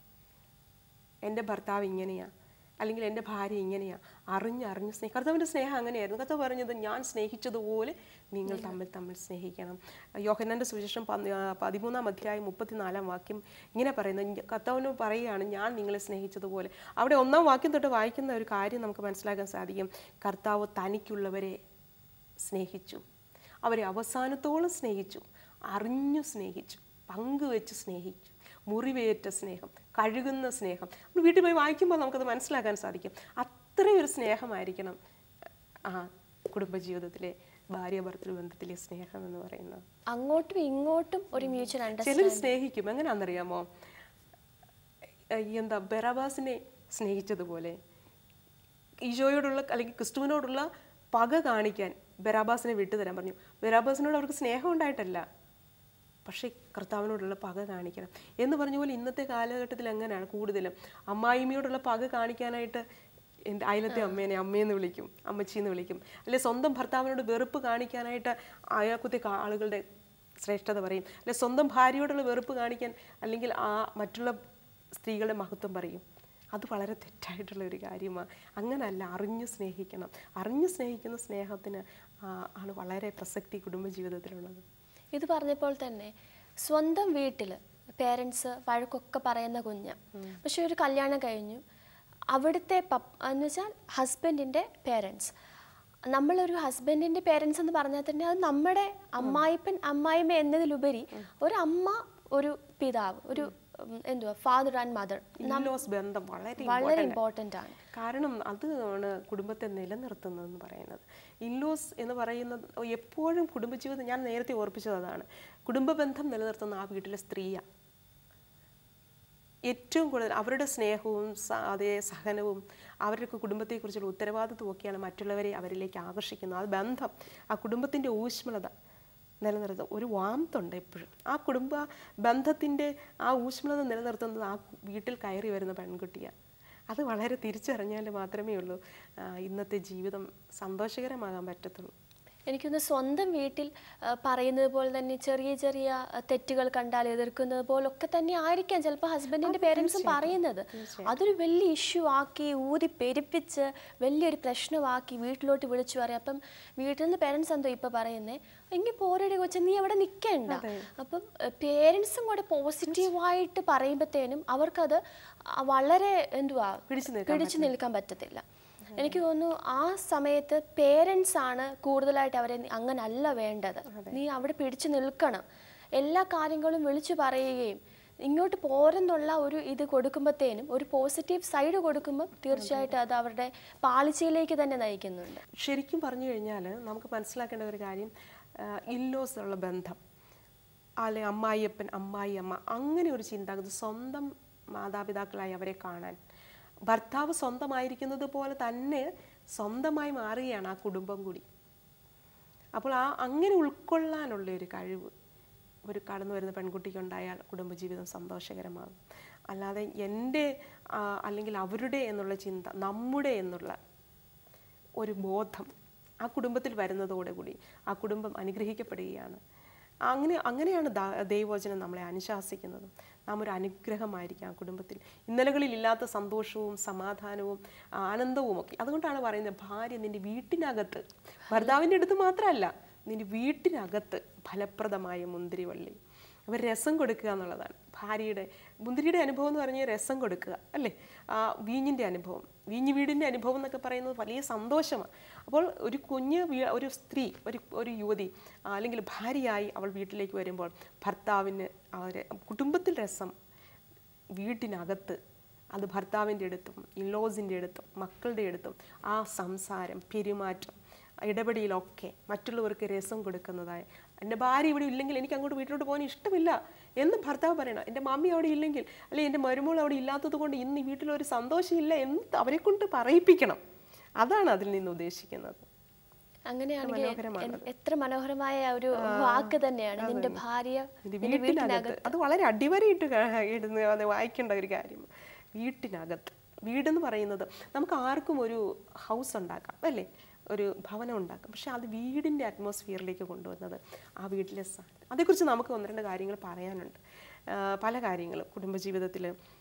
എൻ്റെ ഭർത്താവ് ഇങ്ങനെയാ അല്ലെങ്കിൽ എൻ്റെ ഭാര്യ ഇങ്ങനെയാ അറിഞ്ഞറിഞ്ഞ് സ്നേഹം കർത്താവിൻ്റെ സ്നേഹം അങ്ങനെയായിരുന്നു കർത്താവ് പറഞ്ഞത് ഞാൻ സ്നേഹിച്ചതുപോലെ നിങ്ങൾ തമ്മിൽ തമ്മിൽ സ്നേഹിക്കണം യോഹന്നാൻ്റെ സുവിശേഷം പന്ത്- ആ, പതിമൂന്നാം അധ്യായം മുപ്പത്തിനാലാം വാക്യം ഇങ്ങനെ പറയുന്നത് കർത്താവിന് പറയുകയാണ് ഞാൻ നിങ്ങളെ സ്നേഹിച്ചതുപോലെ അവിടെ ഒന്നാം വാക്യം തൊട്ട് വായിക്കുന്ന ഒരു കാര്യം നമുക്ക് മനസ്സിലാക്കാൻ സാധിക്കും കർത്താവ് തനിക്കുള്ളവരെ സ്നേഹിച്ചു അവരെ അവസാനത്തോളം സ്നേഹിച്ചു അറിഞ്ഞു സ്നേഹിച്ചു പങ്കുവെച്ച് സ്നേഹിച്ചു മുറിവേറ്റ സ്നേഹം കഴുകുന്ന സ്നേഹം നമ്മൾ വീട്ടിൽ പോയി വായിക്കുമ്പോൾ നമുക്കത് മനസ്സിലാക്കാൻ സാധിക്കും അത്രയൊരു സ്നേഹമായിരിക്കണം ആ കുടുംബജീവിതത്തിലെ ഭാര്യ ഭർത്തൃ ബന്ധത്തിലെ സ്നേഹം എന്ന് പറയുന്നത് അങ്ങോട്ടും ഇങ്ങോട്ടും ഒരു മ്യൂച്വൽ ചിലർ അണ്ടർസ്റ്റാൻഡിങ് സ്നേഹിക്കും എങ്ങനെയാണെന്നറിയാമോ ഏഹ് ഈ എന്താ ബെറബാസിനെ സ്നേഹിച്ചതുപോലെ ഈശോയോടുള്ള അല്ലെങ്കിൽ ക്രിസ്തുവിനോടുള്ള പക കാണിക്കാൻ ബെറാബാസിനെ വിട്ടുതരാൻ പറഞ്ഞു ബെറാബാസിനോട് അവർക്ക് സ്നേഹം ഉണ്ടായിട്ടല്ല പക്ഷേ കർത്താവിനോടുള്ള പക കാണിക്കണം എന്ന് പറഞ്ഞ പോലെ ഇന്നത്തെ കാലഘട്ടത്തിൽ എങ്ങനെയാണ് കൂടുതലും അമ്മായിമ്മയോടുള്ള പക കാണിക്കാനായിട്ട് എൻ്റെ അയലത്തെ അമ്മേനെ അമ്മയെന്ന് വിളിക്കും അമ്മച്ചിന്ന് വിളിക്കും അല്ലെ സ്വന്തം ഭർത്താവിനോട് വെറുപ്പ് കാണിക്കാനായിട്ട് അയാൾക്കത്തെ ആളുകളുടെ ശ്രേഷ്ഠത പറയും അല്ലെ സ്വന്തം ഭാര്യയോടുള്ള വെറുപ്പ് കാണിക്കാൻ അല്ലെങ്കിൽ ആ മറ്റുള്ള സ്ത്രീകളുടെ മഹത്വം പറയും അത് വളരെ തെറ്റായിട്ടുള്ള ഒരു കാര്യമാണ് അങ്ങനല്ല അറിഞ്ഞു സ്നേഹിക്കണം അറിഞ്ഞു സ്നേഹിക്കുന്ന സ്നേഹത്തിന് ആ, ആണ് വളരെ പ്രസക്തി കുടുംബജീവിതത്തിലുള്ളത് ഇത് പറഞ്ഞപ്പോൾ തന്നെ സ്വന്തം വീട്ടിൽ പേരൻസ് വഴക്കൊക്കെ പറയുന്ന കുഞ്ഞ് പക്ഷെ ഒരു കല്യാണം കഴിഞ്ഞു അവിടുത്തെ പപ്പ് എന്ന് വെച്ചാൽ ഹസ്ബൻഡിൻ്റെ പേരൻസ് നമ്മളൊരു ഹസ്ബൻഡിൻ്റെ പേരൻസ് എന്ന് പറഞ്ഞാൽ തന്നെ അത് നമ്മുടെ അമ്മായിപ്പൻ അമ്മായിമ്മ എന്നതിലുപരി ഒരു അമ്മ ഒരു പിതാവ് ഒരു ഉം, എന്തുവാ ഫാദർ ആൻഡ് മദർ ഇൻലോസ് ബന്ധം വളരെ വളരെ important ഇമ്പോർട്ടൻ്റ് ആണ് കാരണം അതാണ് കുടുംബത്തെ നിലനിർത്തുന്നതെന്ന് പറയുന്നത് ഇൻലോസ് എന്ന് പറയുന്നത് എപ്പോഴും കുടുംബജീവിതം ഞാൻ നേരത്തെ ഓർപ്പിച്ചത് അതാണ് കുടുംബ ബന്ധം നിലനിർത്തുന്ന ആ വീട്ടിലെ സ്ത്രീയാണ് ഏറ്റവും കൂടുതൽ അവരുടെ സ്നേഹവും സ- അതേ സഹനവും അവരുടെ കുടുംബത്തെക്കുറിച്ചുള്ള ഉത്തരവാദിത്വം ഒക്കെയാണ് മറ്റുള്ളവരെ അവരിലേക്ക് ആകർഷിക്കുന്നത് ആ ബന്ധം ആ കുടുംബത്തിൻ്റെ ഊഷ്മളത നിലനിർത്തും ഒരു വാമത്തുണ്ട് എപ്പോഴും ആ കുടുംബ ബന്ധത്തിൻ്റെ ആ ഊഷ്മളത നിലനിർത്തുന്നത് ആ വീട്ടിൽ കയറി വരുന്ന പെൺകുട്ടിയാണ് അത് വളരെ തിരിച്ചറിഞ്ഞാൽ മാത്രമേ ഉള്ളൂ ആ, ഇന്നത്തെ ജീവിതം സന്തോഷകരമാകാൻ പറ്റത്തുള്ളൂ എനിക്കൊന്ന് സ്വന്തം വീട്ടിൽ ആ, പറയുന്നത് പോലെ തന്നെ ചെറിയ ചെറിയ ആ, തെറ്റുകൾ കണ്ടാൽ എതിർക്കുന്നത് പോലൊക്കെ തന്നെ ആയിരിക്കാം ചിലപ്പോൾ ഹസ്ബൻഡിന്റെ പേരൻസും പറയുന്നത് അതൊരു വലിയ ഇഷ്യൂ ആക്കി ഊതി പെരുപ്പിച്ച് വലിയൊരു പ്രശ്നമാക്കി വീട്ടിലോട്ട് വിളിച്ചു പറയും അപ്പം വീട്ടിൽ നിന്ന് പേരൻസ് എന്തോ ഇപ്പൊ പറയുന്നേ എങ്കിൽ പോരടി കൊച്ചു നീ അവിടെ നിൽക്കണ്ട അപ്പം പേരൻസും കൂടെ പോസിറ്റീവായിട്ട് പറയുമ്പോഴത്തേനും അവർക്കത് ആ, വളരെ എന്തുവാ പിടിച്ചു നിൽക്കാൻ പിടിച്ചു നിൽക്കാൻ പറ്റത്തില്ല എനിക്ക് തോന്നുന്നു ആ സമയത്ത് പേരൻസ് ആണ് കൂടുതലായിട്ട് അവരെ നി- അങ്ങനല്ല വേണ്ടത് നീ അവിടെ പിടിച്ചു നിൽക്കണം എല്ലാ കാര്യങ്ങളും വിളിച്ചു പറയുകയും ഇങ്ങോട്ട് പോരെന്നുള്ള ഒരു ഇത് കൊടുക്കുമ്പോഴത്തേനും ഒരു പോസിറ്റീവ് സൈഡ് കൊടുക്കുമ്പോൾ തീർച്ചയായിട്ടും അത് അവരുടെ പാളിച്ചയിലേക്ക് തന്നെ നയിക്കുന്നുണ്ട് ശരിക്കും പറഞ്ഞു കഴിഞ്ഞാൽ നമുക്ക് മനസ്സിലാക്കേണ്ട ഒരു കാര്യം ഇല്ലോസ് ഉള്ള ബന്ധം അല്ലെ അമ്മായിയപ്പൻ അമ്മായി അമ്മ അങ്ങനെ ഒരു ചിന്താഗതി സ്വന്തം മാതാപിതാക്കളായി അവരെ കാണാൻ ഭർത്താവ് സ്വന്തമായിരിക്കുന്നത് പോലെ തന്നെ സ്വന്തമായി മാറുകയാണ് ആ കുടുംബം കൂടി അപ്പോൾ ആ അങ്ങനെ ഉൾക്കൊള്ളാനുള്ള ഒരു കഴിവ് ഒരു കടന്നു വരുന്ന പെൺകുട്ടിക്ക് ഉണ്ടായാൽ കുടുംബജീവിതം സന്തോഷകരമാകും അല്ലാതെ എൻ്റെ ആ, അല്ലെങ്കിൽ അവരുടെ എന്നുള്ള ചിന്ത നമ്മുടെ എന്നുള്ള ഒരു ബോധം ആ കുടുംബത്തിൽ വരുന്നതോടുകൂടി ആ കുടുംബം അനുഗ്രഹിക്കപ്പെടുകയാണ് അങ്ങനെ അങ്ങനെയാണ് ദാ- ദൈവവചനം നമ്മളെ അനുശാസിക്കുന്നത് നാം ഒരു അനുഗ്രഹമായിരിക്കും ആ കുടുംബത്തിൽ ഇന്നലകളിൽ ഇല്ലാത്ത സന്തോഷവും സമാധാനവും ആനന്ദവും ഒക്കെ അതുകൊണ്ടാണ് പറയുന്നത് ഭാര്യ നിന്റെ വീട്ടിനകത്ത് ഭർത്താവിൻ്റെ അടുത്ത് മാത്രമല്ല നിന്റെ വീട്ടിനകത്ത് ഫലപ്രദമായ മുന്തിരിവള്ളി അവർ രസം കൊടുക്കുക എന്നുള്ളതാണ് ഭാര്യയുടെ മുന്തിരിയുടെ അനുഭവം എന്ന് പറഞ്ഞാൽ രസം കൊടുക്കുക അല്ലേ ആ വീഞ്ഞിൻ്റെ അനുഭവം വീഞ്ഞ് വീടിൻ്റെ അനുഭവം എന്നൊക്കെ പറയുന്നത് വലിയ സന്തോഷമാണ് അപ്പോൾ ഒരു കുഞ്ഞ് വീ- ഒരു സ്ത്രീ ഒരു ഒരു യുവതി ആ, അല്ലെങ്കിൽ ഭാര്യയായി അവൾ വീട്ടിലേക്ക് വരുമ്പോൾ ഭർത്താവിന് അവരെ കുടുംബത്തിൽ രസം വീട്ടിനകത്ത് അത് ഭർത്താവിൻ്റെ അടുത്തും ഇൻലോസിൻ്റെ അടുത്തും മക്കളുടെ അടുത്തും ആ സംസാരം പെരുമാറ്റം ഇടപെടിയിലൊക്കെ മറ്റുള്ളവർക്ക് രസം കൊടുക്കുന്നതായ എൻ്റെ ഭാര്യ ഇവിടെ ഇല്ലെങ്കിൽ എനിക്ക് അങ്ങോട്ട് വീട്ടിലോട്ട് പോകാൻ ഇഷ്ടമില്ല എന്ന് ഭർത്താവ് പറയണം എൻ്റെ മമ്മി അവിടെ ഇല്ലെങ്കിൽ അല്ലെങ്കിൽ എൻ്റെ മരുമോൾ അവിടെ ഇല്ലാത്തത് കൊണ്ട് ഇന്ന് ഈ വീട്ടിലൊരു സന്തോഷമില്ല എന്ന് അവരെ കൊണ്ട് പറയിപ്പിക്കണം അതാണ് അതിൽ നിന്ന് ഉദ്ദേശിക്കുന്നത് അങ്ങനെയാണെങ്കിൽ എ- എത്ര മനോഹരമായ ഒരു വാക്ക് തന്നെയാണ് നിന്റെ ഭാര്യ ഇത് നിന്റെ വീട്ടിനകത്ത് അത് വളരെ അടിവരയിട്ട് ക- ഇടുന്ന അത് വായിക്കേണ്ട ഒരു കാര്യം വീട്ടിനകത്ത് വീടെന്ന് പറയുന്നത് നമുക്ക് ആർക്കും ഒരു ഹൗസ് ഉണ്ടാക്കാം അല്ലേ ഒരു ഭവനം ഉണ്ടാക്കാം പക്ഷെ അത് വീടിൻ്റെ അറ്റ്മോസ്ഫിയറിലേക്ക് കൊണ്ടുവന്നത് ആ വീട്ടിലെ സ- അതേക്കുറിച്ച് നമുക്ക് ഒന്ന് രണ്ട് കാര്യങ്ങൾ പറയാനുണ്ട് ആ, പല കാര്യങ്ങളും കുടുംബജീവിതത്തിൽ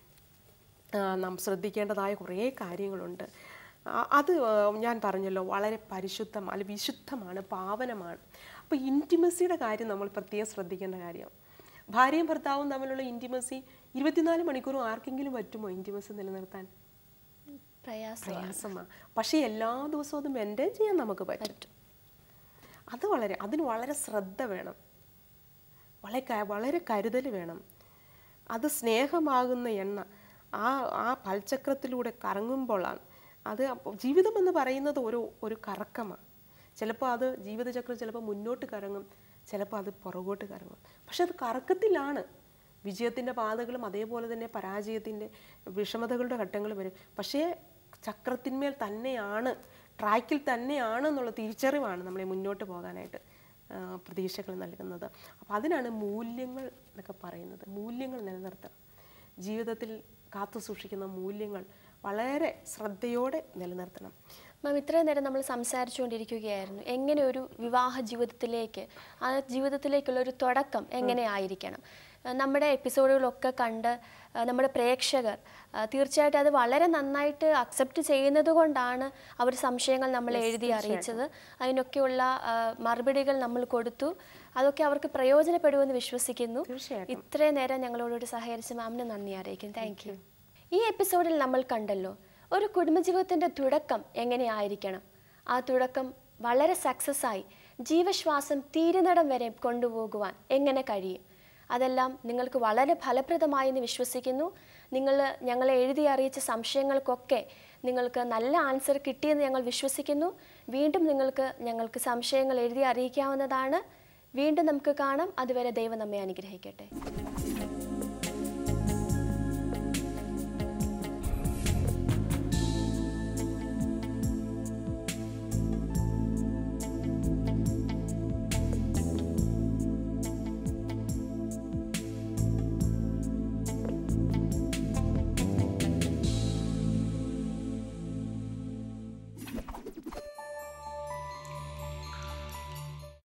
നാം ശ്രദ്ധിക്കേണ്ടതായ കുറേ കാര്യങ്ങളുണ്ട് ആ, അത് ആ, ഞാൻ പറഞ്ഞല്ലോ വളരെ പരിശുദ്ധം അല്ല വിശുദ്ധമാണ് പാവനമാണ് അപ്പോൾ ഇൻറ്റിമസിയുടെ കാര്യം നമ്മൾ പ്രത്യേകം ശ്രദ്ധിക്കേണ്ട കാര്യം ഭാര്യയും ഭർത്താവും തമ്മിലുള്ള ഇൻറ്റിമസി ഇരുപത്തിനാല് മണിക്കൂറും ആർക്കെങ്കിലും പറ്റുമോ ഇൻറ്റിമസി നിലനിർത്താൻ പ്രയാസം പ്രയാസമാണ് പക്ഷേ എല്ലാ ദിവസവും അത് മെയിൻറ്റെയിൻ ചെയ്യാൻ നമുക്ക് പറ്റും അത് വളരെ അതിന് വളരെ ശ്രദ്ധ വേണം വളരെ ക- വളരെ കരുതൽ വേണം അത് സ്നേഹമാകുന്ന എണ്ണ ആ ആ പൽചക്രത്തിലൂടെ കറങ്ങുമ്പോഴാണ് അത് അപ്പൊ ജീവിതം എന്ന് പറയുന്നത് ഒരു ഒരു കറക്കമാണ് ചിലപ്പോൾ അത് ജീവിതചക്രം ചിലപ്പോൾ മുന്നോട്ട് കറങ്ങും ചിലപ്പോൾ അത് പുറകോട്ട് കറങ്ങും പക്ഷെ അത് കറക്കത്തിലാണ് വിജയത്തിൻ്റെ പാതകളും അതേപോലെ തന്നെ പരാജയത്തിൻ്റെ വിഷമതകളുടെ ഘട്ടങ്ങൾ വരും പക്ഷേ ചക്രത്തിന്മേൽ തന്നെയാണ് ട്രാക്കിൽ തന്നെയാണ് എന്നുള്ള തിരിച്ചറിവാണ് നമ്മളെ മുന്നോട്ട് പോകാനായിട്ട് ആ, പ്രതീക്ഷകൾ നൽകുന്നത് അപ്പോൾ അതിനാണ് മൂല്യങ്ങൾ എന്നൊക്കെ പറയുന്നത് മൂല്യങ്ങൾ നിലനിർത്തണം ജീവിതത്തിൽ കാത്തു സൂക്ഷിക്കുന്ന മൂല്യങ്ങൾ വളരെ ശ്രദ്ധയോടെ നിലനിർത്തണം മാം ഇത്രയും നേരം നമ്മൾ സംസാരിച്ചുകൊണ്ടിരിക്കുകയായിരുന്നു എങ്ങനെ ഒരു വിവാഹ ജീവിതത്തിലേക്ക് ആ ജീവിതത്തിലേക്കുള്ള ഒരു തുടക്കം എങ്ങനെ ആയിരിക്കണം ഏഹ് നമ്മുടെ എപ്പിസോഡുകളൊക്കെ കണ്ട് ഏഹ് നമ്മുടെ പ്രേക്ഷകർ ഏഹ് തീർച്ചയായിട്ടും അത് വളരെ നന്നായിട്ട് അക്സെപ്റ്റ് ചെയ്യുന്നത് കൊണ്ടാണ് അവർ സംശയങ്ങൾ നമ്മൾ എഴുതി അറിയിച്ചത് അതിനൊക്കെയുള്ള ഏഹ് മറുപടികൾ നമ്മൾ കൊടുത്തു അതൊക്കെ അവർക്ക് പ്രയോജനപ്പെടുമെന്ന് വിശ്വസിക്കുന്നു തീർച്ചയായിട്ടും. ഇത്രയും നേരം ഞങ്ങളോട് സഹകരിച്ച മാമിന് നന്ദി അറിയിക്കുന്നു താങ്ക് യു ഈ എപ്പിസോഡിൽ നമ്മൾ കണ്ടല്ലോ ഒരു കുടുംബജീവിതത്തിൻ്റെ തുടക്കം എങ്ങനെയായിരിക്കണം ആ തുടക്കം വളരെ സക്സസ് ആയി ജീവശ്വാസം തീരുന്നിടം വരെ കൊണ്ടുപോകുവാൻ എങ്ങനെ കഴിയും അതെല്ലാം നിങ്ങൾക്ക് വളരെ ഫലപ്രദമായി എന്ന് വിശ്വസിക്കുന്നു നിങ്ങൾ ഞങ്ങളെ എഴുതി അറിയിച്ച സംശയങ്ങൾക്കൊക്കെ നിങ്ങൾക്ക് നല്ല ആൻസർ കിട്ടിയെന്ന് ഞങ്ങൾ വിശ്വസിക്കുന്നു വീണ്ടും നിങ്ങൾക്ക് ഞങ്ങൾക്ക് സംശയങ്ങൾ എഴുതി അറിയിക്കാവുന്നതാണ് വീണ്ടും നമുക്ക് കാണാം അതുവരെ ദൈവം നമ്മെ അനുഗ്രഹിക്കട്ടെ